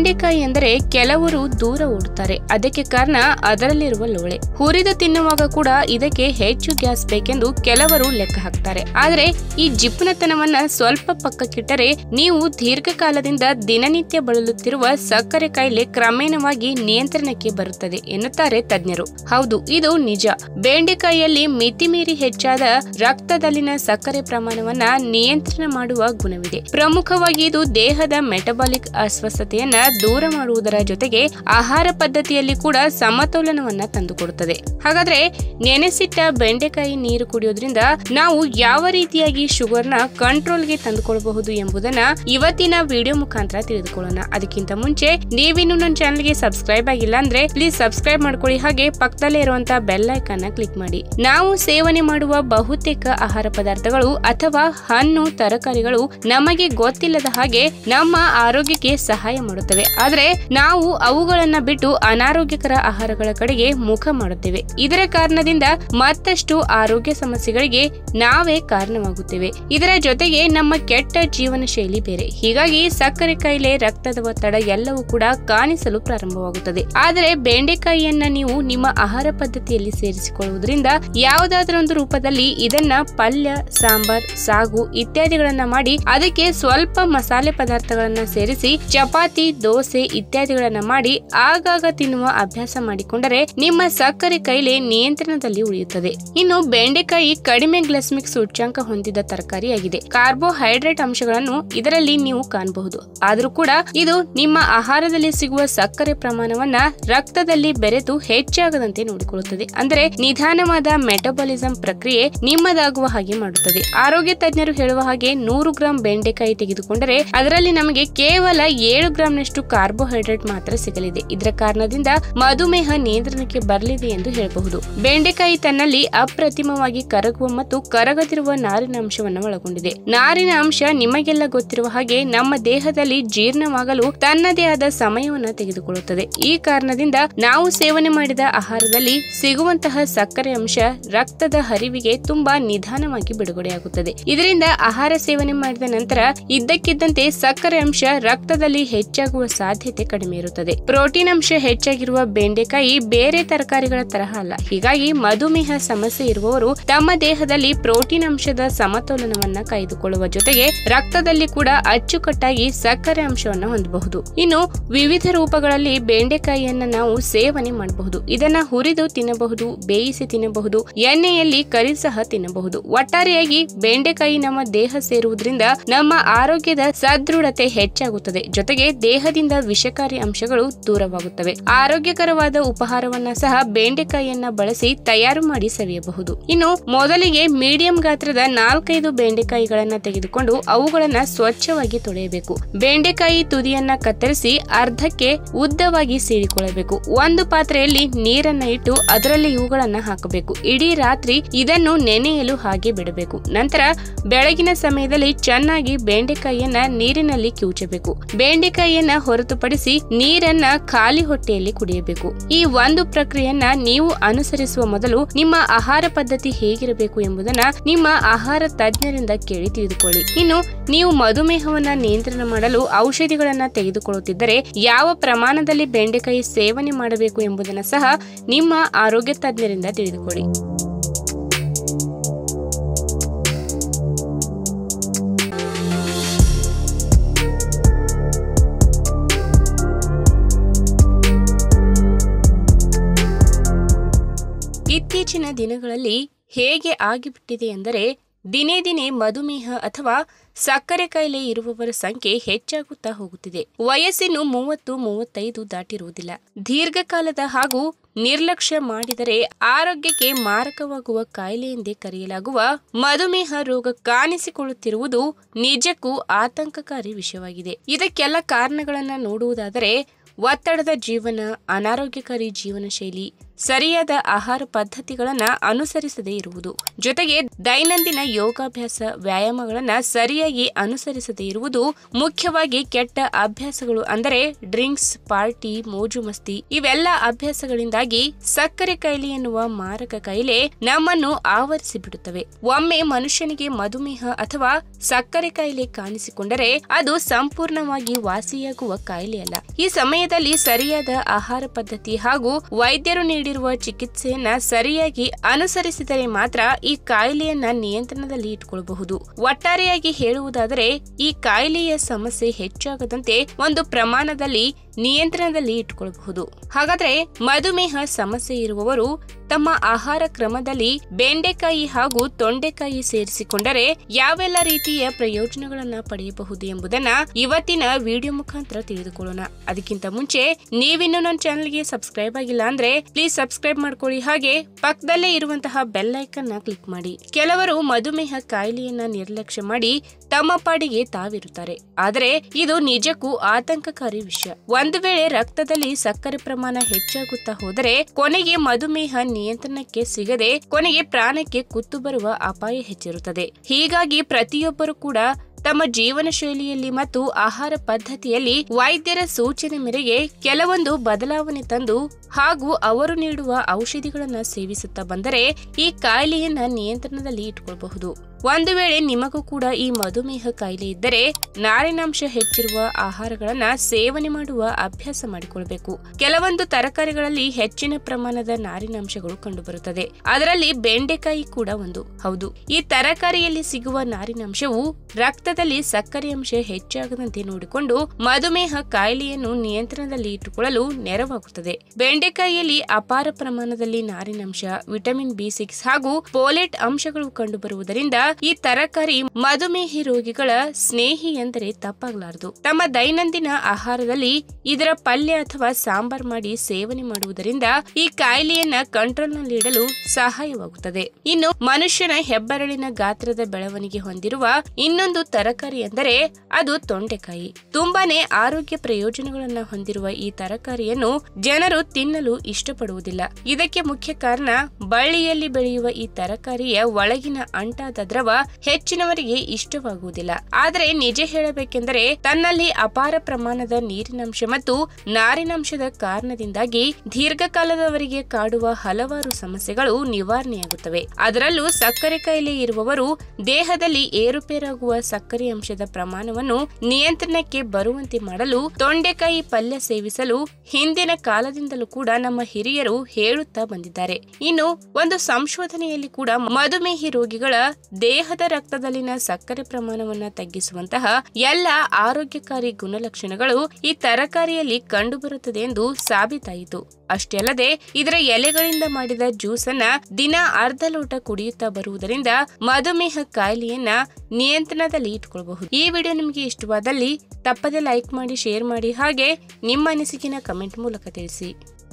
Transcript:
ಬೆಂಡೆಕಾಯಿ ಎಂದರೆ ಕೆಲವರು ದೂರ ಓಡುತ್ತಾರೆ ಅದಕ್ಕೆ ಕಾರಣ ಅದರಲ್ಲಿರುವ ಲೋಳೆ ಹುರಿದು ತಿನ್ನುವಾಗ ಕೂಡ ಇದಕ್ಕೆ ಹೆಚ್ಚು ಗ್ಯಾಸ್ ಬೇಕೆಂದು ಕೆಲವರು ಲೆಕ್ಕ ಹಾಕ್ತಾರೆ ಆದರೆ ಈ ಜಿಪ್ಪುನತನವನ್ನ ಸ್ವಲ್ಪ ಪಕ್ಕಕ್ಕಿಟ್ಟರೆ ನೀವು ದೀರ್ಘಕಾಲದಿಂದ ದಿನನಿತ್ಯ ಬಳಲುತ್ತಿರುವ ಸಕ್ಕರೆ ಕಾಯಿಲೆ ಕ್ರಮೇಣವಾಗಿ ನಿಯಂತ್ರಣಕ್ಕೆ ಬರುತ್ತದೆ ಎನ್ನುತ್ತಾರೆ ತಜ್ಞರು ಹೌದು ಇದು ನಿಜ ಬೆಂಡೆಕಾಯಿಯಲ್ಲಿ ಮಿತಿಮೀರಿ ಹೆಚ್ಚಾದ ರಕ್ತದಲ್ಲಿನ ಸಕ್ಕರೆ ಪ್ರಮಾಣವನ್ನ ನಿಯಂತ್ರಣ ಮಾಡುವ ಗುಣವಿದೆ ಪ್ರಮುಖವಾಗಿ ಇದು ದೇಹದ ಮೆಟಬಾಲಿಕ್ ಅಸ್ವಸ್ಥತೆಯನ್ನ ದೂರ ಮಾಡುವುದರ ಜೊತೆಗೆ ಆಹಾರ ಪದ್ಧತಿಯಲ್ಲಿ ಕೂಡ ಸಮತೋಲನವನ್ನ ತಂದುಕೊಡುತ್ತದೆ ಹಾಗಾದ್ರೆ ನೆನೆಸಿಟ್ಟ ಬೆಂಡೆಕಾಯಿ ನೀರು ಕುಡಿಯೋದ್ರಿಂದ ನಾವು ಯಾವ ರೀತಿಯಾಗಿ ಶುಗರ್ನ ಕಂಟ್ರೋಲ್ಗೆ ತಂದುಕೊಳ್ಳಬಹುದು ಎಂಬುದನ್ನ ಇವತ್ತಿನ ವಿಡಿಯೋ ಮುಖಾಂತರ ತಿಳಿದುಕೊಳ್ಳೋಣ ಅದಕ್ಕಿಂತ ಮುಂಚೆ ನೀವಿನ್ನು ನನ್ನ ಚಾನಲ್ಗೆ ಸಬ್ಸ್ಕ್ರೈಬ್ ಆಗಿಲ್ಲ ಅಂದ್ರೆ ಪ್ಲೀಸ್ ಸಬ್ಸ್ಕ್ರೈಬ್ ಮಾಡ್ಕೊಳ್ಳಿ ಹಾಗೆ ಪಕ್ಕದಲ್ಲೇ ಇರುವಂತಹ ಬೆಲ್ ಐಕನ್ ಕ್ಲಿಕ್ ಮಾಡಿ ನಾವು ಸೇವನೆ ಮಾಡುವ ಬಹುತೇಕ ಆಹಾರ ಪದಾರ್ಥಗಳು ಅಥವಾ ಹಣ್ಣು ತರಕಾರಿಗಳು ನಮಗೆ ಗೊತ್ತಿಲ್ಲದ ಹಾಗೆ ನಮ್ಮ ಆರೋಗ್ಯಕ್ಕೆ ಸಹಾಯ ಮಾಡುತ್ತವೆ ಆದರೆ ನಾವು ಅವುಗಳನ್ನ ಬಿಟ್ಟು ಅನಾರೋಗ್ಯಕರ ಆಹಾರಗಳ ಕಡೆಗೆ ಮುಖ ಮಾಡುತ್ತೇವೆ ಇದರ ಕಾರಣದಿಂದ ಮತ್ತಷ್ಟು ಆರೋಗ್ಯ ಸಮಸ್ಯೆಗಳಿಗೆ ನಾವೇ ಕಾರಣವಾಗುತ್ತೇವೆ ಇದರ ಜೊತೆಗೆ ನಮ್ಮ ಕೆಟ್ಟ ಜೀವನ ಶೈಲಿ ಬೇರೆ ಹೀಗಾಗಿ ಸಕ್ಕರೆ ಕಾಯಿಲೆ ರಕ್ತದ ಒತ್ತಡ ಎಲ್ಲವೂ ಕೂಡ ಕಾಣಿಸಲು ಪ್ರಾರಂಭವಾಗುತ್ತದೆ ಆದರೆ ಬೆಂಡೆಕಾಯಿಯನ್ನ ನೀವು ನಿಮ್ಮ ಆಹಾರ ಪದ್ಧತಿಯಲ್ಲಿ ಸೇರಿಸಿಕೊಳ್ಳುವುದರಿಂದ ಯಾವುದಾದರೊಂದು ರೂಪದಲ್ಲಿ ಇದನ್ನ ಪಲ್ಯ ಸಾಂಬಾರ್ ಸಾಗು ಇತ್ಯಾದಿಗಳನ್ನ ಮಾಡಿ ಅದಕ್ಕೆ ಸ್ವಲ್ಪ ಮಸಾಲೆ ಪದಾರ್ಥಗಳನ್ನ ಸೇರಿಸಿ ಚಪಾತಿ ದೋಸೆ ಇತ್ಯಾದಿಗಳನ್ನ ಮಾಡಿ ಆಗಾಗ ತಿನ್ನುವ ಅಭ್ಯಾಸ ಮಾಡಿಕೊಂಡರೆ ನಿಮ್ಮ ಸಕ್ಕರೆ ಕಾಯಿಲೆ ನಿಯಂತ್ರಣದಲ್ಲಿ ಉಳಿಯುತ್ತದೆ ಇನ್ನು ಬೆಂಡೆಕಾಯಿ ಕಡಿಮೆ ಗ್ಲೈಸಮಿಕ್ ಸೂಚ್ಯಾಂಕ ಹೊಂದಿದ ತರಕಾರಿಯಾಗಿದೆ ಕಾರ್ಬೋಹೈಡ್ರೇಟ್ ಅಂಶಗಳನ್ನು ಇದರಲ್ಲಿ ನೀವು ಕಾಣಬಹುದು ಆದರೂ ಕೂಡ ಇದು ನಿಮ್ಮ ಆಹಾರದಲ್ಲಿ ಸಿಗುವ ಸಕ್ಕರೆ ಪ್ರಮಾಣವನ್ನ ರಕ್ತದಲ್ಲಿ ಬೆರೆತು ಹೆಚ್ಚಾಗದಂತೆ ನೋಡಿಕೊಳ್ಳುತ್ತದೆ ಅಂದರೆ ನಿಧಾನವಾದ ಮೆಟಬಾಲಿಸಂ ಪ್ರಕ್ರಿಯೆ ನಿಮ್ಮದಾಗುವ ಹಾಗೆ ಮಾಡುತ್ತದೆ ಆರೋಗ್ಯ ತಜ್ಞರು ಹೇಳುವ ಹಾಗೆ ನೂರು ಗ್ರಾಂ ಬೆಂಡೆಕಾಯಿ ತೆಗೆದುಕೊಂಡರೆ ಅದರಲ್ಲಿ ನಮಗೆ ಕೇವಲ ಏಳು ಗ್ರಾಂನಷ್ಟು ಕಾರ್ಬೋಹೈಡ್ರೇಟ್ ಮಾತ್ರ ಸಿಗಲಿದೆ ಇದರ ಕಾರಣದಿಂದ ಮಧುಮೇಹ ನಿಯಂತ್ರಣಕ್ಕೆ ಬರಲಿದೆ ಎಂದು ಹೇಳಬಹುದು ಬೆಂಡೆಕಾಯಿ ತನ್ನಲ್ಲಿ ಅಪ್ರತಿಮವಾಗಿ ಕರಗುವ ಮತ್ತು ಕರಗದಿರುವ ನಾರಿನ ಅಂಶವನ್ನು ಒಳಗೊಂಡಿದೆ ನಾರಿನ ಅಂಶ ನಿಮಗೆಲ್ಲ ಗೊತ್ತಿರುವ ಹಾಗೆ ನಮ್ಮ ದೇಹದಲ್ಲಿ ಜೀರ್ಣವಾಗಲು ತನ್ನದೇ ಆದ ಸಮಯವನ್ನ ತೆಗೆದುಕೊಳ್ಳುತ್ತದೆ ಈ ಕಾರಣದಿಂದ ನಾವು ಸೇವನೆ ಮಾಡಿದ ಆಹಾರದಲ್ಲಿ ಸಿಗುವಂತಹ ಸಕ್ಕರೆ ಅಂಶ ರಕ್ತದ ಹರಿವಿಗೆ ತುಂಬಾ ನಿಧಾನವಾಗಿ ಬಿಡುಗಡೆಯಾಗುತ್ತದೆ ಇದರಿಂದ ಆಹಾರ ಸೇವನೆ ಮಾಡಿದ ನಂತರ ಇದ್ದಕ್ಕಿದ್ದಂತೆ ಸಕ್ಕರೆ ಅಂಶ ರಕ್ತದಲ್ಲಿ ಹೆಚ್ಚಾಗುವ ಸಾಧ್ಯತೆ ಕಡಿಮೆ ಇರುತ್ತದೆ ಪ್ರೋಟೀನ್ ಅಂಶ ಹೆಚ್ಚಾಗಿರುವ ಬೆಂಡೆಕಾಯಿ ಬೇರೆ ತರಕಾರಿಗಳ ತರಹ ಅಲ್ಲ ಹೀಗಾಗಿ ಮಧುಮೇಹ ಸಮಸ್ಯೆ ಇರುವವರು ತಮ್ಮ ದೇಹದಲ್ಲಿ ಪ್ರೋಟೀನ್ ಅಂಶದ ಸಮತೋಲನವನ್ನ ಕಾಯ್ದುಕೊಳ್ಳುವ ಜೊತೆಗೆ ರಕ್ತದಲ್ಲಿ ಕೂಡ ಅಚ್ಚುಕಟ್ಟಾಗಿ ಸಕ್ಕರೆ ಅಂಶವನ್ನು ಹೊಂದಬಹುದು ಇನ್ನು ವಿವಿಧ ರೂಪಗಳಲ್ಲಿ ಬೆಂಡೆಕಾಯಿಯನ್ನ ನಾವು ಸೇವನೆ ಮಾಡಬಹುದು ಇದನ್ನ ಹುರಿದು ತಿನ್ನಬಹುದು ಬೇಯಿಸಿ ತಿನ್ನಬಹುದು ಎಣ್ಣೆಯಲ್ಲಿ ಕರಿ ಸಹ ತಿನ್ನಬಹುದು ಒಟ್ಟಾರೆಯಾಗಿ ಬೆಂಡೆಕಾಯಿ ನಮ್ಮ ದೇಹ ಸೇರುವುದರಿಂದ ನಮ್ಮ ಆರೋಗ್ಯದ ಸದೃಢತೆ ಹೆಚ್ಚಾಗುತ್ತದೆ ಜೊತೆಗೆ ದೇಹದಿಂದ ವಿಷಕಾರಿ ಅಂಶಗಳು ದೂರವಾಗುತ್ತವೆ ಆರೋಗ್ಯಕರವಾದ ಉಪಹಾರವನ್ನ ಸಹ ಬೆಂಡೆಕಾಯಿಯನ್ನ ಬಳಸಿ ತಯಾರು ಮಾಡಿ ಸವಿಯಬಹುದು ಇನ್ನು ಮೊದಲಿಗೆ ಮೀಡಿಯಂ ಗಾತ್ರದ ನಾಲ್ಕೈದು ಬೆಂಡೆಕಾಯಿಗಳನ್ನ ತೆಗೆದುಕೊಂಡು ಅವುಗಳನ್ನ ಸ್ವಚ್ಛವಾಗಿ ತೊಳೆಯಬೇಕು ಬೆಂಡೆಕಾಯಿ ತುದಿಯನ್ನ ಕತ್ತರಿಸಿ ಅರ್ಧಕ್ಕೆ ಉದ್ದವಾಗಿ ಸೀಳಿಕೊಳ್ಳಬೇಕು ಒಂದು ಪಾತ್ರೆಯಲ್ಲಿ ನೀರನ್ನ ಇಟ್ಟು ಅದರಲ್ಲಿ ಇವುಗಳನ್ನ ಹಾಕಬೇಕು ಇಡೀ ರಾತ್ರಿ ಇದನ್ನು ನೆನೆಯಲು ಹಾಗೆ ಬಿಡಬೇಕು ನಂತರ ಬೆಳಗಿನ ಸಮಯದಲ್ಲಿ ಚೆನ್ನಾಗಿ ಬೆಂಡೆಕಾಯಿಯನ್ನ ನೀರಿನಲ್ಲಿ ಕಿವುಚಬೇಕು ಬೆಂಡೆಕಾಯಿಯನ್ನ ಹೊರತುಪಡಿಸಿ ನೀರನ್ನ ಖಾಲಿ ಹೊಟ್ಟೆಯಲ್ಲಿ ಕುಡಿಯಬೇಕು ಈ ಒಂದು ಪ್ರಕ್ರಿಯೆಯನ್ನ ನೀವು ಅನುಸರಿಸುವ ಮೊದಲು ನಿಮ್ಮ ಆಹಾರ ಪದ್ಧತಿ ಹೇಗಿರಬೇಕು ಎಂಬುದನ್ನ ನಿಮ್ಮ ಆಹಾರ ತಜ್ಞರಿಂದ ಕೇಳಿ ತಿಳಿದುಕೊಳ್ಳಿ ಇನ್ನು ನೀವು ಮಧುಮೇಹವನ್ನ ನಿಯಂತ್ರಣ ಮಾಡಲು ಔಷಧಿಗಳನ್ನ ತೆಗೆದುಕೊಳ್ಳುತ್ತಿದ್ದರೆ ಯಾವ ಪ್ರಮಾಣದಲ್ಲಿ ಬೆಂಡೆಕಾಯಿ ಸೇವನೆ ಮಾಡಬೇಕು ಎಂಬುದನ್ನ ಸಹ ನಿಮ್ಮ ಆರೋಗ್ಯ ತಜ್ಞರಿಂದ ತಿಳಿದುಕೊಳ್ಳಿ ಇತ್ತೀಚಿನ ದಿನಗಳಲ್ಲಿ ಹೇಗೆ ಆಗಿಬಿಟ್ಟಿದೆ ಎಂದರೆ ದಿನೇ ದಿನೇ ಮಧುಮೇಹ ಅಥವಾ ಸಕ್ಕರೆ ಕಾಯಿಲೆ ಇರುವವರ ಸಂಖ್ಯೆ ಹೆಚ್ಚಾಗುತ್ತಾ ಹೋಗುತ್ತಿದೆ ವಯಸ್ಸಿನ ಮೂವತ್ತು ಮೂವತ್ತೈದು ದಾಟಿರುವುದಿಲ್ಲ ದೀರ್ಘಕಾಲದ ಹಾಗೂ ನಿರ್ಲಕ್ಷ್ಯ ಮಾಡಿದರೆ ಆರೋಗ್ಯಕ್ಕೆ ಮಾರಕವಾಗುವ ಕಾಯಿಲೆ ಎಂದೇ ಕರೆಯಲಾಗುವ ಮಧುಮೇಹ ರೋಗ ಕಾಣಿಸಿಕೊಳ್ಳುತ್ತಿರುವುದು ನಿಜಕ್ಕೂ ಆತಂಕಕಾರಿ ವಿಷಯವಾಗಿದೆ ಇದಕ್ಕೆಲ್ಲ ಕಾರಣಗಳನ್ನ ನೋಡುವುದಾದರೆ ಒತ್ತಡದ ಜೀವನ ಅನಾರೋಗ್ಯಕಾರಿ ಜೀವನ ಶೈಲಿ ಸರಿಯಾದ ಆಹಾರ ಪದ್ಧತಿಗಳನ್ನ ಅನುಸರಿಸದೇ ಇರುವುದು ಜೊತೆಗೆ ದೈನಂದಿನ ಯೋಗಾಭ್ಯಾಸ ವ್ಯಾಯಾಮಗಳನ್ನ ಸರಿಯಾಗಿ ಅನುಸರಿಸದೇ ಇರುವುದು ಮುಖ್ಯವಾಗಿ ಕೆಟ್ಟ ಅಭ್ಯಾಸಗಳು ಅಂದರೆ ಡ್ರಿಂಕ್ಸ್ ಪಾರ್ಟಿ ಮೋಜು ಮಸ್ತಿ ಇವೆಲ್ಲ ಅಭ್ಯಾಸಗಳಿಂದಾಗಿ ಸಕ್ಕರೆ ಕಾಯಿಲೆ ಎನ್ನುವ ಮಾರಕ ಕಾಯಿಲೆ ನಮ್ಮನ್ನು ಆವರಿಸಿ ಬಿಡುತ್ತವೆ ಒಮ್ಮೆ ಮನುಷ್ಯನಿಗೆ ಮಧುಮೇಹ ಅಥವಾ ಸಕ್ಕರೆ ಕಾಯಿಲೆ ಕಾಣಿಸಿಕೊಂಡರೆ ಅದು ಸಂಪೂರ್ಣವಾಗಿ ವಾಸಿಯಾಗುವ ಕಾಯಿಲೆಯಲ್ಲ ಈ ಸಮಯದಲ್ಲಿ ಸರಿಯಾದ ಆಹಾರ ಪದ್ಧತಿ ಹಾಗೂ ವೈದ್ಯರು ನೀಡಿರುವ ಚಿಕಿತ್ಸೆಯನ್ನ ಸರಿಯಾಗಿ ಅನುಸರಿಸಿದರೆ ಮಾತ್ರ ಈ ಕಾಯಿಲೆಯನ್ನ ನಿಯಂತ್ರಣದಲ್ಲಿ ಇಟ್ಕೊಳ್ಳಬಹುದು ಒಟ್ಟಾರೆಯಾಗಿ ಹೇಳುವುದಾದರೆ ಈ ಕಾಯಿಲೆಯ ಸಮಸ್ಯೆ ಹೆಚ್ಚಾಗದಂತೆ ಒಂದು ಪ್ರಮಾಣದಲ್ಲಿ ನಿಯಂತ್ರಣದಲ್ಲಿ ಇಟ್ಕೊಳ್ಳಬಹುದು ಹಾಗಾದ್ರೆ ಮಧುಮೇಹ ಸಮಸ್ಯೆ ಇರುವವರು ತಮ್ಮ ಆಹಾರ ಕ್ರಮದಲ್ಲಿ ಬೆಂಡೆಕಾಯಿ ಹಾಗೂ ತೊಂಡೆಕಾಯಿ ಸೇರಿಸಿಕೊಂಡರೆ ಯಾವೆಲ್ಲ ರೀತಿಯ ಪ್ರಯೋಜನಗಳನ್ನ ಪಡೆಯಬಹುದು ಎಂಬುದನ್ನ ಇವತ್ತಿನ ವಿಡಿಯೋ ಮುಖಾಂತರ ತಿಳಿದುಕೊಳ್ಳೋಣ ಅದಕ್ಕಿಂತ ಮುಂಚೆ ನೀವಿನ್ನು ನನ್ನ ಚಾನೆಲ್ಗೆ ಸಬ್ಸ್ಕ್ರೈಬ್ ಆಗಿಲ್ಲ ಅಂದ್ರೆ ಪ್ಲೀಸ್ ಸಬ್ಸ್ಕ್ರೈಬ್ ಮಾಡ್ಕೊಳ್ಳಿ ಹಾಗೆ ಪಕ್ಕದಲ್ಲೇ ಇರುವಂತಹ ಬೆಲ್ ಐಕನ್ ನ ಕ್ಲಿಕ್ ಮಾಡಿ ಕೆಲವರು ಮಧುಮೇಹ ಕಾಯಿಲೆಯನ್ನ ನಿರ್ಲಕ್ಷ್ಯ ಮಾಡಿ ತಮ್ಮ ಪಾಡಿಗೆ ತಾವಿರುತ್ತಾರೆ ಆದರೆ ಇದು ನಿಜಕ್ಕೂ ಆತಂಕಕಾರಿ ವಿಷಯ ಒಂದು ವೇಳೆ ರಕ್ತದಲ್ಲಿ ಸಕ್ಕರೆ ಪ್ರಮಾಣ ಹೆಚ್ಚಾಗುತ್ತಾ ಹೋದರೆ ಕೊನೆಗೆ ಮಧುಮೇಹ ನಿಯಂತ್ರಣಕ್ಕೆ ಸಿಗದೆ ಕೊನೆಗೆ ಪ್ರಾಣಕ್ಕೆ ಕುತ್ತು ಬರುವ ಅಪಾಯ ಹೆಚ್ಚಿರುತ್ತದೆ ಹೀಗಾಗಿ ಪ್ರತಿಯೊಬ್ಬರು ಕೂಡ ತಮ್ಮ ಜೀವನ ಶೈಲಿಯಲ್ಲಿ ಮತ್ತು ಆಹಾರ ಪದ್ಧತಿಯಲ್ಲಿ ವೈದ್ಯರ ಸೂಚನೆ ಮೇರೆಗೆ ಕೆಲವೊಂದು ಬದಲಾವಣೆ ತಂದು ಹಾಗೂ ಅವರು ನೀಡುವ ಔಷಧಿಗಳನ್ನ ಸೇವಿಸುತ್ತಾ ಬಂದರೆ ಈ ಕಾಯಿಲೆಯನ್ನ ನಿಯಂತ್ರಣದಲ್ಲಿ ಇಟ್ಕೊಳ್ಳಬಹುದು ಒಂದು ವೇಳೆ ನಿಮಗೂ ಕೂಡ ಈ ಮಧುಮೇಹ ಕಾಯಿಲೆ ಇದ್ದರೆ ನಾರಿನಾಂಶ ಹೆಚ್ಚಿರುವ ಆಹಾರಗಳನ್ನ ಸೇವನೆ ಮಾಡುವ ಅಭ್ಯಾಸ ಮಾಡಿಕೊಳ್ಬೇಕು ಕೆಲವೊಂದು ತರಕಾರಿಗಳಲ್ಲಿ ಹೆಚ್ಚಿನ ಪ್ರಮಾಣದ ನಾರಿನಾಂಶಗಳು ಕಂಡುಬರುತ್ತದೆ ಅದರಲ್ಲಿ ಬೆಂಡೆಕಾಯಿ ಕೂಡ ಒಂದು ಹೌದು ಈ ತರಕಾರಿಯಲ್ಲಿ ಸಿಗುವ ನಾರಿನಾಂಶವು ರಕ್ತದಲ್ಲಿ ಸಕ್ಕರೆ ಅಂಶ ಹೆಚ್ಚಾಗದಂತೆ ನೋಡಿಕೊಂಡು ಮಧುಮೇಹ ಕಾಯಿಲೆಯನ್ನು ನಿಯಂತ್ರಣದಲ್ಲಿ ಇಟ್ಟುಕೊಳ್ಳಲು ನೆರವಾಗುತ್ತದೆ ಬೆಂಡೆಕಾಯಿಯಲ್ಲಿ ಅಪಾರ ಪ್ರಮಾಣದಲ್ಲಿ ನಾರಿನಾಂಶ ವಿಟಮಿನ್ ಬಿ ಸಿಕ್ಸ್ ಹಾಗೂ ಪೋಲೆಟ್ ಅಂಶಗಳು ಕಂಡುಬರುವುದರಿಂದ ಈ ತರಕಾರಿ ಮಧುಮೇಹಿ ರೋಗಿಗಳ ಸ್ನೇಹಿ ಎಂದರೆ ತಪ್ಪಾಗಲಾರದು ತಮ್ಮ ದೈನಂದಿನ ಆಹಾರದಲ್ಲಿ ಇದರ ಪಲ್ಯ ಅಥವಾ ಸಾಂಬಾರ್ ಮಾಡಿ ಸೇವನೆ ಮಾಡುವುದರಿಂದ ಈ ಕಾಯಿಲೆಯನ್ನ ಕಂಟ್ರೋಲ್ನಲ್ಲಿಡಲು ಸಹಾಯವಾಗುತ್ತದೆ ಇನ್ನು ಮನುಷ್ಯನ ಹೆಬ್ಬೆರಳಿನ ಗಾತ್ರದ ಬೆಳವಣಿಗೆ ಹೊಂದಿರುವ ಇನ್ನೊಂದು ತರಕಾರಿ ಎಂದರೆ ಅದು ತೊಂಡೆಕಾಯಿ ತುಂಬಾನೇ ಆರೋಗ್ಯ ಪ್ರಯೋಜನಗಳನ್ನ ಹೊಂದಿರುವ ಈ ತರಕಾರಿಯನ್ನು ಜನರು ತಿನ್ನಲು ಇಷ್ಟಪಡುವುದಿಲ್ಲ ಇದಕ್ಕೆ ಮುಖ್ಯ ಕಾರಣ ಬಳ್ಳಿಯಲ್ಲಿ ಬೆಳೆಯುವ ಈ ತರಕಾರಿಯ ಒಳಗಿನ ಅಂಟಾದ ದ್ರವ ಹೆಚ್ಚಿನವರಿಗೆ ಇಷ್ಟವಾಗುವುದಿಲ್ಲ ಆದರೆ ನಿಜ ಹೇಳಬೇಕೆಂದರೆ ತನ್ನಲ್ಲಿ ಅಪಾರ ಪ್ರಮಾಣದ ನೀರಿನಂಶ ಮತ್ತು ನಾರಿನಂಶದ ಕಾರಣದಿಂದಾಗಿ ದೀರ್ಘಕಾಲದವರೆಗೆ ಕಾಡುವ ಹಲವಾರು ಸಮಸ್ಯೆಗಳು ನಿವಾರಣೆಯಾಗುತ್ತವೆ ಅದರಲ್ಲೂ ಸಕ್ಕರೆ ಕಾಯಿಲೆ ಇರುವವರು ದೇಹದಲ್ಲಿ ಏರುಪೇರಾಗುವ ಸಕ್ಕರೆ ಅಂಶದ ಪ್ರಮಾಣವನ್ನು ನಿಯಂತ್ರಣಕ್ಕೆ ಬರುವಂತೆ ಮಾಡಲು ತೊಂಡೆಕಾಯಿ ಪಲ್ಯ ಸೇವಿಸಲು ಹಿಂದಿನ ಕಾಲದಿಂದಲೂ ಕೂಡ ನಮ್ಮ ಹಿರಿಯರು ಹೇಳುತ್ತಾ ಬಂದಿದ್ದಾರೆ ಇನ್ನು ಒಂದು ಸಂಶೋಧನೆಯಲ್ಲಿ ಕೂಡ ಮಧುಮೇಹಿ ರೋಗಿಗಳ ದೇಹದ ರಕ್ತದಲ್ಲಿನ ಸಕ್ಕರೆ ಪ್ರಮಾಣವನ್ನ ತಗ್ಗಿಸುವಂತಹ ಎಲ್ಲ ಆರೋಗ್ಯಕಾರಿ ಗುಣಲಕ್ಷಣಗಳು ಈ ತರಕಾರಿಯಲ್ಲಿ ಕಂಡುಬರುತ್ತದೆ ಎಂದು ಸಾಬೀತಾಯಿತು ಅಷ್ಟೇ ಅಲ್ಲದೆ ಇದರ ಎಲೆಗಳಿಂದ ಮಾಡಿದ ಜ್ಯೂಸ್ ಅನ್ನ ದಿನ ಅರ್ಧ ಲೋಟ ಕುಡಿಯುತ್ತಾ ಬರುವುದರಿಂದ ಮಧುಮೇಹ ಕಾಯಿಲೆಯನ್ನ ನಿಯಂತ್ರಣದಲ್ಲಿ ಇಟ್ಕೊಳ್ಬಹುದು ಈ ವಿಡಿಯೋ ನಿಮಗೆ ಇಷ್ಟವಾದಲ್ಲಿ ತಪ್ಪದೆ ಲೈಕ್ ಮಾಡಿ ಶೇರ್ ಮಾಡಿ ಹಾಗೆ ನಿಮ್ಮ ಅನಿಸಿಕೆನ ಕಮೆಂಟ್ ಮೂಲಕ ತಿಳಿಸಿ